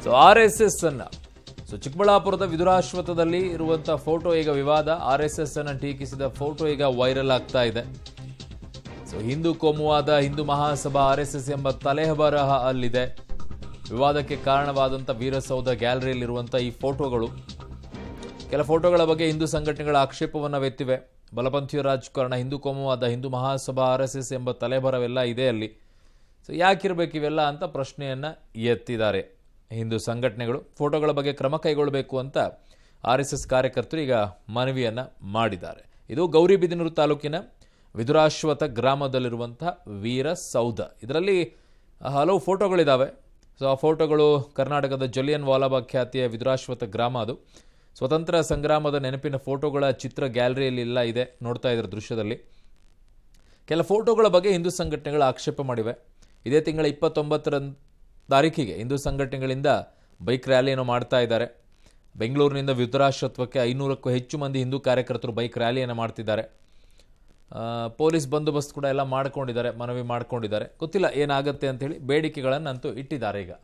so R S S ಅನ್ನ so ಚಿಕ್ಕಬಳ್ಳಾಪುರದ ವಿದುರಾಶ್ವತ್ಥದಲ್ಲಿ ಇರುವಂತ ಫೋಟೋ ಈಗ ವಿವಾದ ಆರ್ ಎಸ್ ಎಸ್ ಅನ್ನ ಟೀಕಿಸಿದ ಫೋಟೋ ಈಗ ವೈರಲ್ ಆಗ್ತಾ ಇದೆ ಸೊ ಹಿಂದೂ ಕೋಮುವಾದ Hindu Mahasabha R S S ಎಂಬ ತಲೆಬರಹ ಅಲ್ಲಿದೆ ವಿವಾದಕ್ಕೆ ಕಾರಣವಾದಂಥ ವೀರಸೌಧ ಗ್ಯಾಲರಿಯಲ್ಲಿರುವಂಥ ಈ ಫೋಟೋಗಳು ಕೆಲ ಫೋಟೋಗಳ ಬಗ್ಗೆ ಹಿಂದೂ ಸಂಘಟನೆಗಳ ಆಕ್ಷೇಪವನ್ನು ವ್ಯಕ್ತಿವೆ ಬಲಪಂಥೀಯ ರಾಜಕಾರಣ ಹಿಂದೂ ಕೋಮುವಾದ Hindu Mahasabha R S S ಎಂಬ ತಲೆಬರವೆಲ್ಲ ಇದೆ ಅಲ್ಲಿ ಸೊ ಯಾಕಿರ್ಬೇಕು ಇವೆಲ್ಲ ಅಂತ ಪ್ರಶ್ನೆಯನ್ನ ಎತ್ತಿದ್ದಾರೆ ಹಿಂದೂ ಸಂಘಟನೆಗಳು ಫೋಟೋಗಳ ಬಗ್ಗೆ ಕ್ರಮ ಕೈಗೊಳ್ಳಬೇಕು ಅಂತ ಆರ್ ಎಸ್ ಎಸ್ ಕಾರ್ಯಕರ್ತರು ಈಗ ಮನವಿಯನ್ನ ಮಾಡಿದ್ದಾರೆ ಇದು ಗೌರಿಬಿದನೂರು ತಾಲೂಕಿನ ವಿದುರಾಶ್ವಥ ಗ್ರಾಮದಲ್ಲಿರುವಂತಹ ವೀರಸೌಧ ಇದರಲ್ಲಿ ಹಲವು ಫೋಟೋಗಳಿದ್ದಾವೆ ಸೊ ಆ ಫೋಟೋಗಳು ಕರ್ನಾಟಕದ ಜಲಿಯನ್ ವಾಲಾಬಾಗ್ ಖ್ಯಾತಿಯ ವಿದುರಾಶ್ವಥ ಗ್ರಾಮ ಅದು ಸ್ವತಂತ್ರ ಸಂಗ್ರಾಮದ ನೆನಪಿನ ಫೋಟೋಗಳ ಚಿತ್ರ ಗ್ಯಾಲರಿಯಲ್ಲಿ ಎಲ್ಲ ಇದೆ ನೋಡ್ತಾ ಇದ್ದಾರೆ ದೃಶ್ಯದಲ್ಲಿ ಕೆಲ ಫೋಟೋಗಳ ಬಗ್ಗೆ ಹಿಂದೂ ಸಂಘಟನೆಗಳು ಆಕ್ಷೇಪ ಮಾಡಿವೆ ಇದೇ ತಿಂಗಳ ಇಪ್ಪತ್ತೊಂಬತ್ತರ ತಾರೀಕಿಗೆ ಹಿಂದೂ ಸಂಘಟನೆಗಳಿಂದ ಬೈಕ್ ರ್ಯಾಲಿಯನ್ನು ಮಾಡ್ತಾ ಇದ್ದಾರೆ ಬೆಂಗಳೂರಿನಿಂದ ವಿದುರಾಶ್ವತ್ವಕ್ಕೆ ಐನೂರಕ್ಕೂ ಹೆಚ್ಚು ಮಂದಿ ಹಿಂದೂ ಕಾರ್ಯಕರ್ತರು ಬೈಕ್ ರ್ಯಾಲಿಯನ್ನು ಮಾಡ್ತಿದ್ದಾರೆ ಆ, ಪೊಲೀಸ್ ಬಂದೋಬಸ್ತ್ ಕೂಡ ಎಲ್ಲ ಮಾಡ್ಕೊಂಡಿದ್ದಾರೆ ಮನವಿ ಮಾಡ್ಕೊಂಡಿದ್ದಾರೆ ಗೊತ್ತಿಲ್ಲ ಏನಾಗುತ್ತೆ ಅಂತೇಳಿ ಬೇಡಿಕೆಗಳನ್ನಂತೂ ಇಟ್ಟಿದ್ದಾರೆ ಈಗ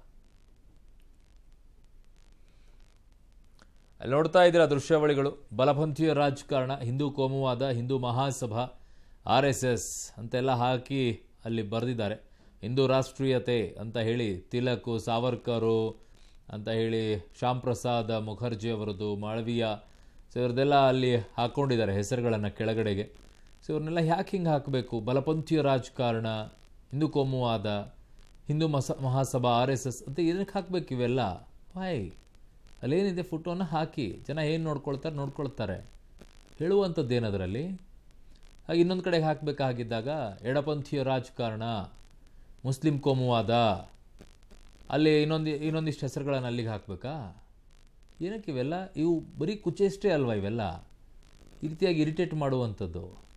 ಅಲ್ಲಿ ನೋಡ್ತಾ ಇದ್ದೀರಾ ದೃಶ್ಯಾವಳಿಗಳು ಬಲಪಂಥೀಯ ರಾಜಕಾರಣ ಹಿಂದೂ ಕೋಮುವಾದ Hindu Mahasabha R S S ಅಂತೆಲ್ಲ ಹಾಕಿ ಅಲ್ಲಿ ಬರೆದಿದ್ದಾರೆ ಹಿಂದೂ ರಾಷ್ಟ್ರೀಯತೆ ಅಂತ ಹೇಳಿ ತಿಲಕು ಸಾವರ್ಕರು ಅಂತ ಹೇಳಿ ಶ್ಯಾಮ್ ಪ್ರಸಾದ್ ಮುಖರ್ಜಿ ಅವರದ್ದು ಮಾಳವೀಯ ಸೊ ಇವ್ರದ್ದೆಲ್ಲ ಅಲ್ಲಿ ಹಾಕ್ಕೊಂಡಿದ್ದಾರೆ ಹೆಸರುಗಳನ್ನು ಕೆಳಗಡೆಗೆ ಸೊ ಇವ್ರನ್ನೆಲ್ಲ ಯಾಕೆ ಹಿಂಗೆ ಹಾಕಬೇಕು ಬಲಪಂಥೀಯ ರಾಜಕಾರಣ ಹಿಂದೂ ಕೋಮುವಾದ ಹಿಂದೂ ಮಸ ಮಹಾಸಭಾ ಆರ್ ಎಸ್ ಎಸ್ ಅಂತ ಏನಕ್ಕೆ ಹಾಕ್ಬೇಕು ಇವೆಲ್ಲ ವಾಯ್ ಅಲ್ಲೇನಿದೆ ಫೋಟೋನ ಹಾಕಿ ಜನ ಏನು ನೋಡ್ಕೊಳ್ತಾರೆ ನೋಡ್ಕೊಳ್ತಾರೆ ಹೇಳುವಂಥದ್ದು ಏನದರಲ್ಲಿ ಹಾಗೆ ಇನ್ನೊಂದು ಕಡೆಗೆ ಹಾಕಬೇಕಾಗಿದ್ದಾಗ ಎಡಪಂಥೀಯ ರಾಜಕಾರಣ ಮುಸ್ಲಿಂ ಕೋಮುವಾದ ಅಲ್ಲಿ ಇನ್ನೊಂದು ಇನ್ನೊಂದಿಷ್ಟು ಹೆಸರುಗಳನ್ನು ಅಲ್ಲಿಗೆ ಹಾಕಬೇಕಾ ಏನಕ್ಕೆ ಇವೆಲ್ಲ ಇವು ಬರೀ ಕುಚೇಷ್ಟೇ ಅಲ್ವಾ ಇವೆಲ್ಲ ಈ ರೀತಿಯಾಗಿ ಇರಿಟೇಟ್ ಮಾಡುವಂಥದ್ದು